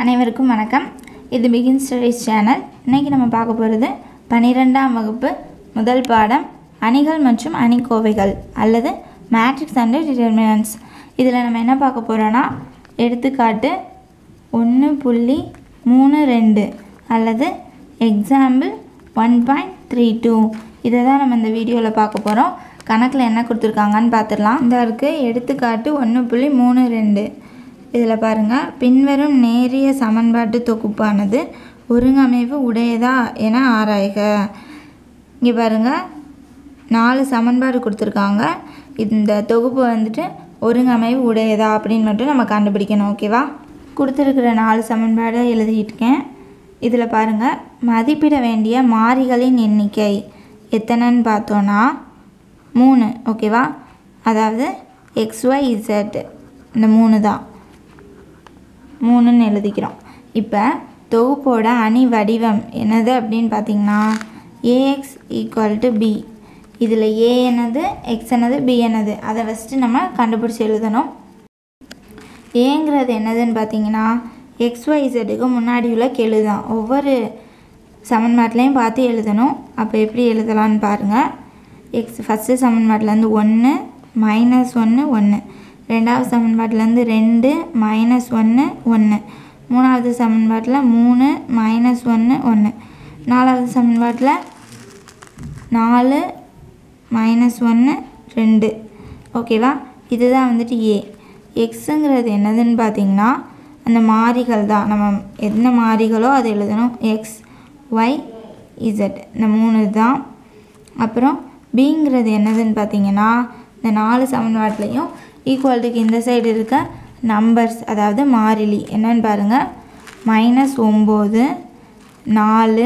அனைவருக்கும் வணக்கம் இது பிகின் ஸ்டடீஸ் சேனல் இன்றைக்கி நம்ம பார்க்க போகிறது பன்னிரெண்டாம் வகுப்பு முதல் பாடம் அணிகள் மற்றும் அணிக்கோவைகள் அல்லது மேட்ரிக்ஸ் அண்ட் டிட்டர்மினன்ட்ஸ் இதில் நம்ம என்ன பார்க்க போகிறோன்னா எடுத்துக்காட்டு ஒன்று புள்ளி மூணு ரெண்டு அல்லது example one point three two இதை தான் நம்ம இந்த வீடியோவில் பார்க்க போகிறோம் கணக்கில் என்ன கொடுத்துருக்காங்கன்னு பார்த்துடலாம் இந்த இருக்குது எடுத்துக்காட்டு ஒன்று புள்ளி மூணு ரெண்டு இதில் பாருங்கள் பின்வரும் நேரிய சமன்பாட்டு தொகுப்பானது ஒருங்கமைவு உடையதா என ஆராய்க இங்கே பாருங்கள் நாலு சமன்பாடு கொடுத்துருக்காங்க இந்த தொகுப்பு வந்துட்டு ஒருங்கமைவு உடையதா அப்படின்னு மட்டும் நம்ம கண்டுபிடிக்கணும் ஓகேவா கொடுத்துருக்கிற நாலு சமன்பாடு எழுதியிருக்கேன் இதில் பாருங்கள் மதிப்பிட வேண்டிய மாறிகளின் எண்ணிக்கை எத்தனைன்னு பார்த்தோன்னா மூணு ஓகேவா அதாவது எக்ஸ்ஒய் இசட் இந்த மூணு தான் மூணுன்னு எழுதிக்கிறோம் இப்போ தொகுப்போட அணி வடிவம் என்னது அப்படின்னு பார்த்தீங்கன்னா ஏஎக்ஸ் ஈக்குவல் டு பி இதில் ஏ என்னது எக்ஸ் என்னது பி என்னது அதை ஃபஸ்ட்டு நம்ம கண்டுபிடிச்சி எழுதணும் ஏங்கிறது என்னதுன்னு பார்த்தீங்கன்னா எக்ஸ்ஒய்செட்டுக்கு முன்னாடி உள்ள கெழு தான் ஒவ்வொரு சமன்பாட்டிலையும் பார்த்து எழுதணும் அப்போ எப்படி எழுதலான்னு பாருங்கள் எக்ஸ் ஃபஸ்ட்டு சமன்பாட்டிலேருந்து ஒன்று மைனஸ் ஒன்று ஒன்று ரெண்டாவது சமன்பாட்டிலேருந்து ரெண்டு மைனஸ் ஒன்று ஒன்று மூணாவது சமன்பாட்டில் மூணு மைனஸ் ஒன்று ஒன்று நாலாவது சமன்பாட்டில் நாலு மைனஸ் ஒன்று ரெண்டு ஓகேவா இதுதான் வந்துட்டு ஏ எக்ஸுங்கிறது என்னதுன்னு பார்த்தீங்கன்னா அந்த மாறிகள் தான் நம்ம என்ன மாறிகளோ அதை எழுதணும் எக்ஸ் ஒய் இசட் இந்த மூணு தான் அப்புறம் பிங்கிறது என்னதுன்னு பார்த்தீங்கன்னா இந்த நாலு சமன்பாட்டிலையும் ஈக்குவல்ட்டுக்கு இந்த சைடு இருக்க நம்பர்ஸ் அதாவது மாறிலி என்னன்னு பாருங்கள் மைனஸ் ஒம்பது நாலு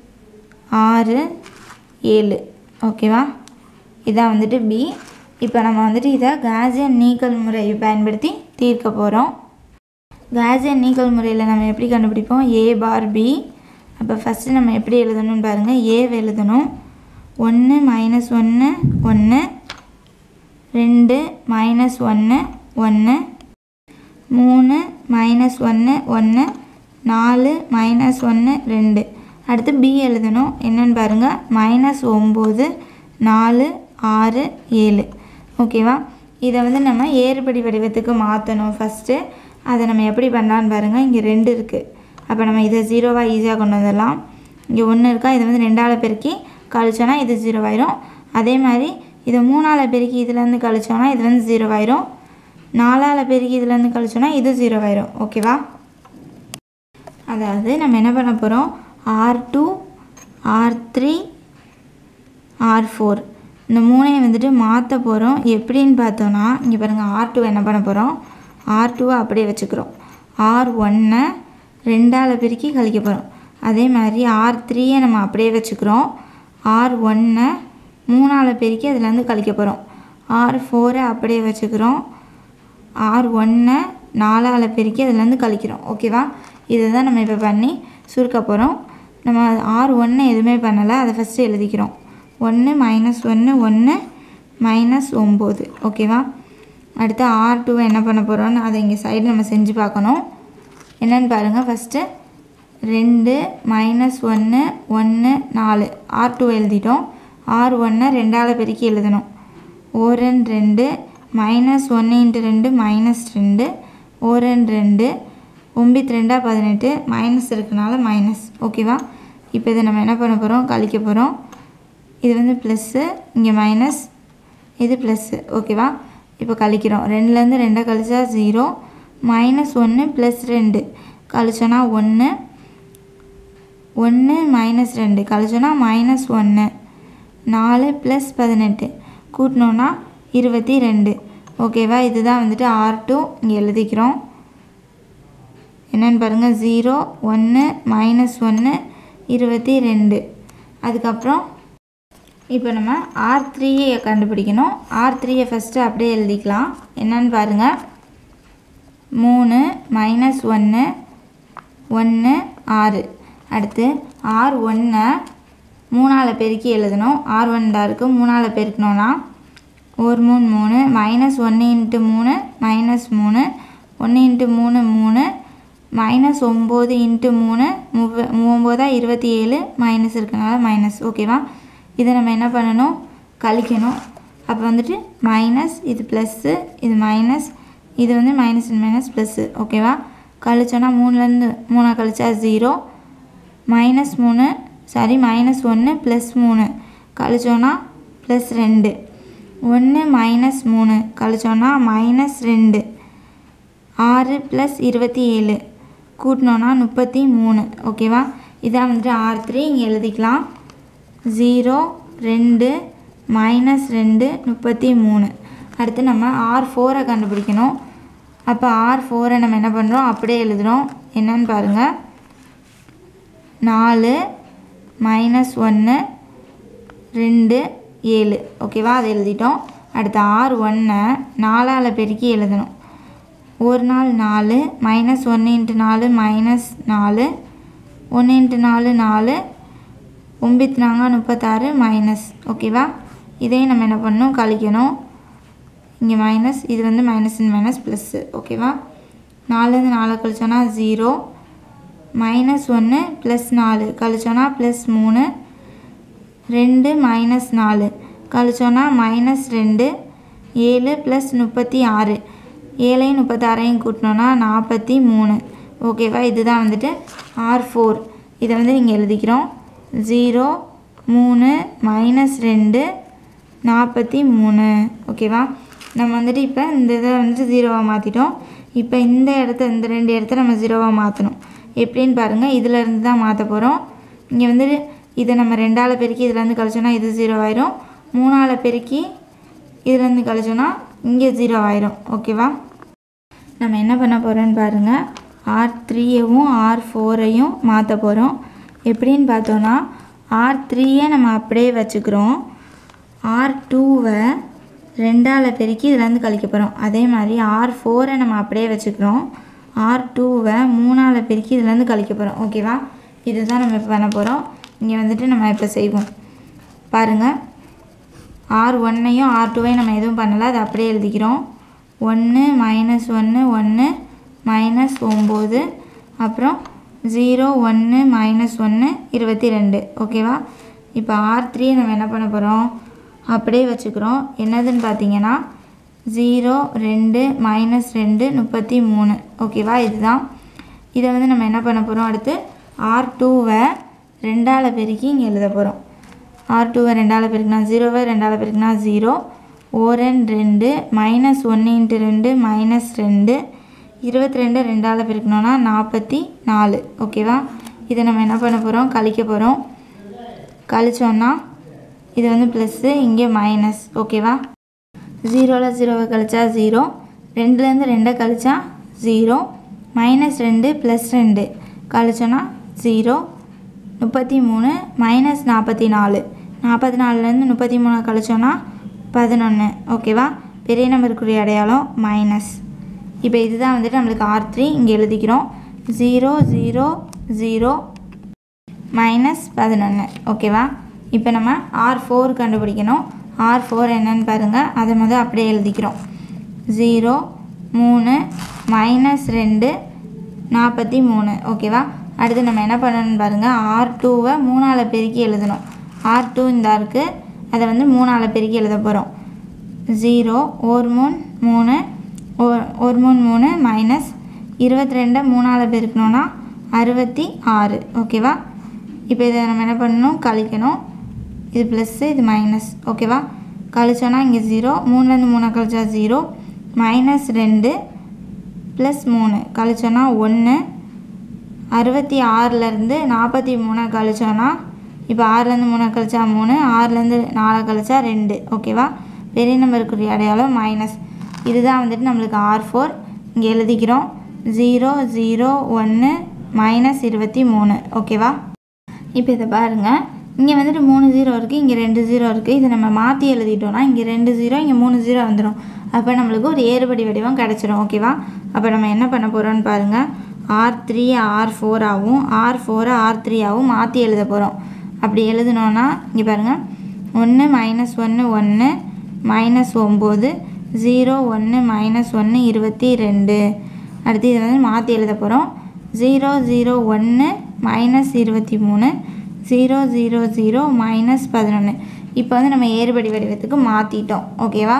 ஆறு ஏழு ஓகேவா இதான் வந்துட்டு பி இப்போ நம்ம வந்துட்டு இதை காசியன் நீக்கல் முறையை பயன்படுத்தி தீர்க்க போகிறோம் காசியன் நீக்கல் முறையில் நம்ம எப்படி கண்டுபிடிப்போம் ஏ பார் பி அப்போ ஃபஸ்ட்டு நம்ம எப்படி எழுதணும்னு பாருங்கள் ஏவை எழுதணும் ஒன்று மைனஸ் ஒன்று ஒன்று ரெண்டு மைனஸ் ஒன்று ஒன்று மூணு மைனஸ் ஒன்று ஒன்று நாலு மைனஸ் ஒன்று ரெண்டு அடுத்து பி எழுதணும் என்னென்னு பாருங்கள் மைனஸ் ஒம்பது நாலு ஆறு ஏழு ஓகேவா இதை வந்து நம்ம ஏறுபடி வடிவத்துக்கு மாற்றணும் ஃபஸ்ட்டு அதை நம்ம எப்படி பண்ணலான்னு பாருங்கள் இங்கே ரெண்டு இருக்குது அப்போ நம்ம இதை ஜீரோவாக ஈஸியாக கொண்டு வந்துடலாம் இங்கே ஒன்று இருக்கா இதை வந்து ரெண்டால் பெருக்கி கழிச்சோன்னா இது ஜீரோவாயிரும் அதே மாதிரி இதை மூணால் பெருக்கி இதுலேருந்து கழிச்சோன்னா இதுலேருந்து ஜீரோவாயிரும் நாலால் பெருக்கி இதுலேருந்து கழிச்சோன்னா இது ஜீரோவாயிரும் ஓகேவா அதாவது நம்ம என்ன பண்ண போகிறோம் R two R three R four இந்த மூணையும் வந்துட்டு மாற்ற போகிறோம் எப்படின்னு பார்த்தோன்னா இங்கே பாருங்கள் ஆர் டூ என்ன பண்ண போகிறோம் ஆர் டூவை அப்படியே வச்சுக்கிறோம் ஆர் ஒன்னை ரெண்டால் பெருக்கி கழிக்க போகிறோம் அதே மாதிரி ஆர் த்ரீயை நம்ம அப்படியே வச்சுக்கிறோம் ஆர் ஒன்னை மூணால் பெருக்கி அதுலேருந்து கழிக்க போகிறோம் ஆர் ஃபோரை அப்படியே வச்சுக்கிறோம் ஆர் ஒன்னை நாலால் பெருக்கி அதுலேருந்து கழிக்கிறோம் ஓகேவா இதை தான் நம்ம இப்போ பண்ணி சுருக்க போகிறோம் நம்ம ஆர் ஒன்று எதுவுமே பண்ணலை அதை ஃபஸ்ட்டு எழுதிக்கிறோம் ஒன்று மைனஸ் ஒன்று ஒன்று மைனஸ் ஒம்பது ஓகேவா அடுத்து ஆர் டூவை என்ன பண்ண போகிறோன்னு அதை இங்கே சைடு நம்ம செஞ்சு பார்க்கணும் என்னென்னு பாருங்கள் ஃபஸ்ட்டு ரெண்டு மைனஸ் ஒன்று ஒன்று நாலு ஆர் டூ எழுதிட்டோம் ஆர் ஒன்றை ரெண்டால் பெருக்கி எழுதணும் ஓரன் ரெண்டு மைனஸ் ஒன்று இன்ட்டு ரெண்டு மைனஸ் ரெண்டு ஓரன் ரெண்டு ஒம்பத்தி ரெண்டா பதினெட்டு மைனஸ் இருக்கனால மைனஸ் ஓகேவா இப்போ இதை நம்ம என்ன பண்ண போகிறோம் கழிக்க போகிறோம் இது வந்து ப்ளஸ்ஸு இங்கே மைனஸ் இது ப்ளஸ்ஸு ஓகேவா இப்போ கழிக்கிறோம் ரெண்டுலேருந்து ரெண்டை கழிச்சா ஜீரோ மைனஸ் ஒன்று ப்ளஸ் ரெண்டு கழிச்சோன்னா ஒன்று ஒன்று மைனஸ் ரெண்டு கழிச்சோன்னா மைனஸ் ஒன்று நாலு ப்ளஸ் பதினெட்டு கூட்டினோன்னா இருபத்தி ரெண்டு ஓகேவா இதுதான் வந்துட்டு ஆர் டூ இங்கே எழுதிக்கிறோம் என்னென்னு பாருங்கள் ஜீரோ ஒன்று மைனஸ் ஒன்று இருபத்தி ரெண்டு அதுக்கப்புறம் இப்போ நம்ம ஆர் த்ரீயை கண்டுபிடிக்கணும் ஆர் த்ரீயை ஃபஸ்ட்டு அப்படியே எழுதிக்கலாம் என்னன்னு பாருங்கள் மூணு மைனஸ் ஒன்று ஒன்று ஆறு அடுத்து ஆர் ஒன்றை மூணால் பெருக்கி எழுதணும் ஆர் ஒன் தான் இருக்குது மூணால் பெருக்கணும்னா ஒரு மூணு மூணு மைனஸ் ஒன்று இன்ட்டு மூணு மைனஸ் மூணு ஒன்று இன்ட்டு மூணு மூணு மைனஸ் ஒம்பது இன்ட்டு மூணு முவ ஒம்போதா இருபத்தி ஏழு மைனஸ் இருக்கனால மைனஸ் ஓகேவா இதை நம்ம என்ன பண்ணணும் கழிக்கணும் அப்போ வந்துட்டு மைனஸ் இது ப்ளஸ்ஸு இது மைனஸ் இது வந்து மைனஸ் மைனஸ் ப்ளஸ்ஸு ஓகேவா கழிச்சோன்னா மூணுலேருந்து மூணா கழிச்சா ஜீரோ மைனஸ் மூணு சாரி மைனஸ் ஒன்று ப்ளஸ் மூணு கழிச்சோன்னா ப்ளஸ் ரெண்டு ஒன்று மைனஸ் மூணு கழிச்சோன்னா மைனஸ் ரெண்டு ஆறு ப்ளஸ் இருபத்தி ஏழு கூட்டினோன்னா முப்பத்தி மூணு ஓகேவா இதான் வந்துட்டு ஆர் த்ரீ இங்கே எழுதிக்கலாம் ஜீரோ ரெண்டு மைனஸ் ரெண்டு முப்பத்தி மூணு அடுத்து நம்ம ஆர் ஃபோரை கண்டுபிடிக்கணும் அப்போ ஆர் ஃபோரை நம்ம என்ன பண்ணுறோம் அப்படியே எழுதுகிறோம் என்னன்னு பாருங்கள் நாலு மைனஸ் ஒன்று ரெண்டு ஏழு ஓகேவா அதை எழுதிட்டோம் அடுத்து ஆறு ஒன்றை நாலால் பெருக்கி எழுதணும் ஒரு நாள் நாலு மைனஸ் ஒன்று இன்ட்டு நாலு மைனஸ் நாலு ஒன்று இன்ட்டு நாலு நாலு ஒம்பத்தி நாங்க முப்பத்தாறு மைனஸ் ஓகேவா இதையும் நம்ம என்ன பண்ணணும் கழிக்கணும் இங்கே மைனஸ் இது வந்து மைனஸ் மைனஸ் ப்ளஸ்ஸு ஓகேவா நாலுலேருந்து நாலு கழிச்சோன்னா ஜீரோ மைனஸ் ஒன்று ப்ளஸ் நாலு கழிச்சோன்னா ப்ளஸ் மூணு ரெண்டு மைனஸ் நாலு கழிச்சோன்னா மைனஸ் ரெண்டு ஏழு ப்ளஸ் முப்பத்தி ஆறு ஏழையும் முப்பத்தாறையும் கூட்டினோன்னா நாற்பத்தி மூணு ஓகேவா இதுதான் வந்துட்டு ஆர் ஃபோர் இதை வந்து நீங்கள் எழுதிக்கிறோம் ஜீரோ மூணு மைனஸ் ரெண்டு நாற்பத்தி மூணு ஓகேவா நம்ம வந்துட்டு இப்போ இந்த இதை வந்துட்டு ஜீரோவாக மாற்றிட்டோம் இப்போ இந்த இடத்த இந்த ரெண்டு இடத்த நம்ம ஜீரோவாக மாற்றணும் எப்படின்னு பாருங்கள் இதில் இருந்து தான் மாற்ற போகிறோம் இங்கே வந்துட்டு இதை நம்ம ரெண்டால் பெருக்கி இதுலேருந்து கழிச்சோன்னா இது ஜீரோ ஆயிரும் மூணால் பெருக்கி இதுலேருந்து கழிச்சோன்னா இங்கே ஜீரோ ஆயிரும் ஓகேவா நம்ம என்ன பண்ண போகிறோன்னு பாருங்கள் ஆர் த்ரீயவும் ஆர் ஃபோரையும் மாற்ற போகிறோம் எப்படின்னு பார்த்தோன்னா ஆர் த்ரீயை நம்ம அப்படியே வச்சுக்கிறோம் ஆர் டூவை ரெண்டால் பெருக்கி இதுலேருந்து கழிக்க போகிறோம் அதே மாதிரி ஆர் ஃபோரை நம்ம அப்படியே வச்சுக்கிறோம் ஆர் டூவை மூணால் பெருக்கி இதுலேருந்து கழிக்க போகிறோம் ஓகேவா இதுதான் நம்ம இப்போ பண்ண போகிறோம் இங்கே வந்துட்டு நம்ம இப்போ செய்வோம் பாருங்கள் ஆர் ஒன்னையும் ஆர் டூவையும் நம்ம எதுவும் பண்ணலை அதை அப்படியே எழுதிக்கிறோம் ஒன்று மைனஸ் ஒன்று ஒன்று மைனஸ் ஒம்பது அப்புறம் ஜீரோ ஒன்று மைனஸ் ஒன்று இருபத்தி ரெண்டு ஓகேவா இப்போ ஆர் த்ரீ நம்ம என்ன பண்ண போகிறோம் அப்படியே வச்சுக்கிறோம் என்னதுன்னு பார்த்தீங்கன்னா ஜீரோ ரெண்டு மைனஸ் ரெண்டு முப்பத்தி மூணு ஓகேவா இதுதான் இதை வந்து நம்ம என்ன பண்ண போகிறோம் அடுத்து ஆர் டூவை ரெண்டால் பெருக்கி இங்கே எழுத போகிறோம் ஆர் டூவை ரெண்டால் பெருக்கினா ஜீரோவை ரெண்டால் பெருக்கினா ஜீரோ ஓரன் ரெண்டு மைனஸ் ஒன்று இன்ட்டு ரெண்டு மைனஸ் ரெண்டு இருபத்தி ரெண்டு ரெண்டால் பெருக்கணும்னா நாற்பத்தி நாலு ஓகேவா இதை நம்ம என்ன பண்ண போகிறோம் கழிக்க போகிறோம் கழிச்சோன்னா இது வந்து ப்ளஸ்ஸு இங்கே மைனஸ் ஓகேவா ஜீரோவில் ஜீரோவை கழிச்சா ஜீரோ ரெண்டுலேருந்து ரெண்டை கழிச்சா ஜீரோ மைனஸ் ரெண்டு ப்ளஸ் ரெண்டு கழிச்சோன்னா ஜீரோ முப்பத்தி மூணு மைனஸ் நாற்பத்தி நாலு நாற்பத்தி நாலுலேருந்து முப்பத்தி மூணு கழிச்சோன்னா பதினொன்று ஓகேவா பெரிய நம்பருக்குரிய அடையாளம் மைனஸ் இப்போ இதுதான் வந்துட்டு நம்மளுக்கு ஆர் த்ரீ இங்கே எழுதிக்கிறோம் ஜீரோ ஜீரோ ஜீரோ மைனஸ் பதினொன்று ஓகேவா இப்போ நம்ம ஆர் ஃபோர் கண்டுபிடிக்கணும் ஆர் ஃபோர் என்னன்னு பாருங்கள் அதை முதல் அப்படியே எழுதிக்கிறோம் ஜீரோ மூணு மைனஸ் ரெண்டு நாற்பத்தி மூணு ஓகேவா அடுத்து நம்ம என்ன பண்ணணும்னு பாருங்கள் ஆர் டூவை மூணால் பெருக்கி எழுதணும் ஆர் டூ இந்த இருக்குது அதை வந்து மூணால் பெருக்கி எழுத போகிறோம் ஜீரோ ஒரு மூணு மூணு ஒரு- ஒரு மூணு மூணு மைனஸ் இருபத்தி ரெண்டை மூணால் பெருக்கணும்னா அறுபத்தி ஆறு ஓகேவா இப்போ இதை நம்ம என்ன பண்ணணும் கழிக்கணும் இது ப்ளஸ்ஸு இது மைனஸ் ஓகேவா கழிச்சோன்னா இங்கே ஜீரோ மூணுலேருந்து மூணை கழிச்சா ஜீரோ மைனஸ் ரெண்டு ப்ளஸ் மூணு கழிச்சோன்னா ஒன்று அறுபத்தி ஆறுலேருந்து நாற்பத்தி மூணை கழிச்சோன்னா இப்போ ஆறுலேருந்து மூணை கழிச்சா மூணு ஆறுலேருந்து நாலை கழிச்சா ரெண்டு ஓகேவா பெரிய நம்பருக்குரிய அடையாளம் மைனஸ் இதுதான் வந்துட்டு நம்மளுக்கு ஆர் ஃபோர் இங்கே எழுதிக்கிறோம் ஜீரோ ஜீரோ ஒன்று மைனஸ் இருபத்தி மூணு ஓகேவா இப்போ இதை பாருங்கள் இங்கே வந்துட்டு மூணு ஜீரோ இருக்குது இங்கே ரெண்டு ஜீரோ இருக்குது இதை நம்ம மாற்றி எழுதிட்டோம்னா இங்கே ரெண்டு ஜீரோ இங்கே மூணு ஜீரோ வந்துடும் அப்போ நம்மளுக்கு ஒரு ஏறுபடி வடிவம் கிடச்சிரும் ஓகேவா அப்போ நம்ம என்ன பண்ண போகிறோம்னு பாருங்கள் ஆர் த்ரீ ஆர் ஃபோராகவும் ஆர் ஃபோரை ஆர் த்ரீயாகவும் மாற்றி எழுத போகிறோம் அப்படி எழுதுனோன்னா இங்கே பாருங்கள் ஒன்று மைனஸ் ஒன்று ஒன்று மைனஸ் ஒம்பது ஜீரோ ஒன்று மைனஸ் ஒன்று இருபத்தி ரெண்டு அடுத்து இதை வந்து மாற்றி எழுத போகிறோம் ஜீரோ ஜீரோ ஒன்று மைனஸ் இருபத்தி மூணு ஜீரோ ஜீரோ ஜீரோ மைனஸ் பதினொன்று இப்போ வந்து நம்ம ஏறுபடி வடிவத்துக்கு மாற்றிட்டோம் ஓகேவா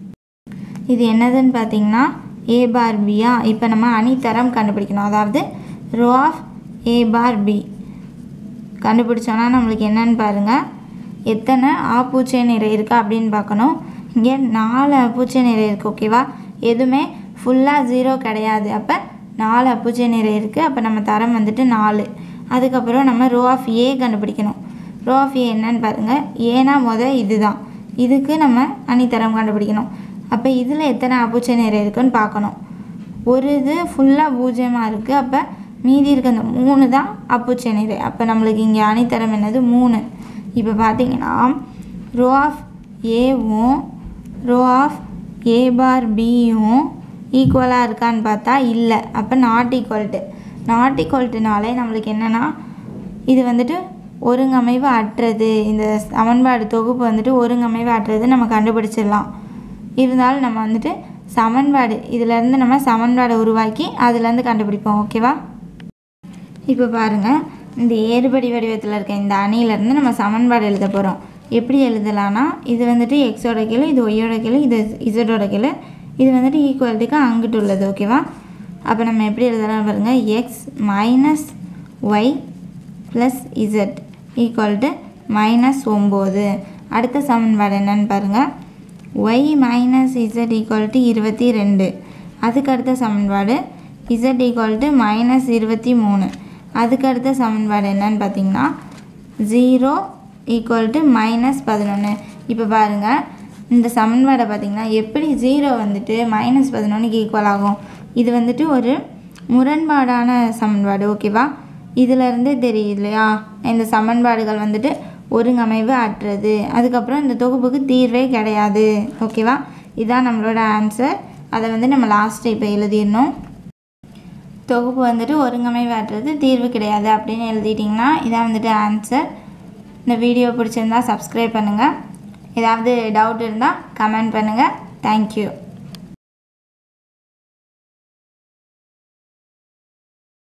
இது என்னதுன்னு பார்த்தீங்கன்னா ஏ பார் பியா இப்போ நம்ம அணித்தரம் கண்டுபிடிக்கணும் அதாவது row of A bar B கண்டுபிடிச்சோன்னா நம்மளுக்கு என்னன்னு பாருங்கள் எத்தனை ஆப்பூச்சை நிறை இருக்கா அப்படின்னு பார்க்கணும் இங்கே நாலு அப்பூச்சை நிறை இருக்குது ஓகேவா எதுவுமே ஃபுல்லாக ஜீரோ கிடையாது அப்போ நாலு அப்பூச்சை நிறை இருக்குது அப்போ நம்ம தரம் வந்துட்டு நாலு அதுக்கப்புறம் நம்ம ரோ ஆஃப் ஏ கண்டுபிடிக்கணும் ரோ ஆஃப் ஏ என்னன்னு பாருங்கள் ஏனா முத இதுதான் இதுக்கு நம்ம அணித்தரம் கண்டுபிடிக்கணும் அப்போ இதில் எத்தனை அப்பூச்சை நிறை இருக்குன்னு பார்க்கணும் ஒரு இது ஃபுல்லாக பூஜ்ஜியமாக இருக்குது அப்போ மீதி இருக்க அந்த மூணு தான் அப்புச்சை நிறை அப்போ நம்மளுக்கு இங்கே அணித்தரம் என்னது மூணு இப்போ பார்த்தீங்கன்னா ரோ ஆஃப் ஏவும் ரோ ஆஃப் ஏ பார் பியும் ஈக்குவலாக இருக்கான்னு பார்த்தா இல்லை அப்போ நாட் ஈக்குவல்ட்டு நாட் ஈக்குவல்ட்டுனாலே நம்மளுக்கு என்னென்னா இது வந்துட்டு ஒருங்கமைவு அற்றது இந்த சமன்பாடு தொகுப்பு வந்துட்டு ஒருங்கமைவு அற்றது நம்ம கண்டுபிடிச்சிடலாம் இருந்தாலும் நம்ம வந்துட்டு சமன்பாடு இதிலேருந்து நம்ம சமன்பாடை உருவாக்கி அதுலேருந்து கண்டுபிடிப்போம் ஓகேவா இப்போ பாருங்கள் இந்த ஏறுபடி வடிவத்தில் இருக்க இந்த அணியிலேருந்து நம்ம சமன்பாடு எழுத போகிறோம் எப்படி எழுதலாம்னா இது வந்துட்டு எக்ஸோட கீழே இது ஒய்யோட கீழே இது இசட்டோட கீழே இது வந்துட்டு ஈக்குவல்ட்டுக்கு அங்கிட்டு உள்ளது ஓகேவா அப்போ நம்ம எப்படி எழுதலாம் பாருங்கள் X minus Y plus Z equal to minus ஒம்பது அடுத்த சமன்பாடு என்னன்னு பாருங்கள் Y minus Z equal to இருபத்தி ரெண்டு அதுக்கு அடுத்த சமன்பாடு இசட் ஈக்குவல் டு மைனஸ் இருபத்தி மூணு அதுக்கு அடுத்த சமன்பாடு என்னன்னு பார்த்தீங்கன்னா ஜீரோ ஈக்குவல் டு மைனஸ் பதினொன்று இப்போ பாருங்கள் இந்த சமன்பாடை பார்த்தீங்கன்னா எப்படி ஜீரோ வந்துட்டு மைனஸ் பதினொன்றுக்கு ஈக்குவல் ஆகும் இது வந்துட்டு ஒரு முரண்பாடான சமன்பாடு ஓகேவா இதிலேருந்தே தெரியுது இல்லையா இந்த சமன்பாடுகள் வந்துட்டு ஒருங்கமைவு அற்றது அதுக்கப்புறம் இந்த தொகுப்புக்கு தீர்வே கிடையாது ஓகேவா இதான் நம்மளோட ஆன்சர் அதை வந்து நம்ம லாஸ்ட்டு இப்போ எழுதிடணும் தொகுப்பு வந்துட்டு ஒருங்கமைவு அற்றது தீர்வு கிடையாது அப்படின்னு எழுதிட்டிங்கன்னா இதான் வந்துட்டு ஆன்சர் இந்த வீடியோ பிடிச்சிருந்தா சப்ஸ்கிரைப் பண்ணுங்கள் ஏதாவது டவுட் இருந்தால் கமெண்ட் பண்ணுங்கள் தேங்க்யூ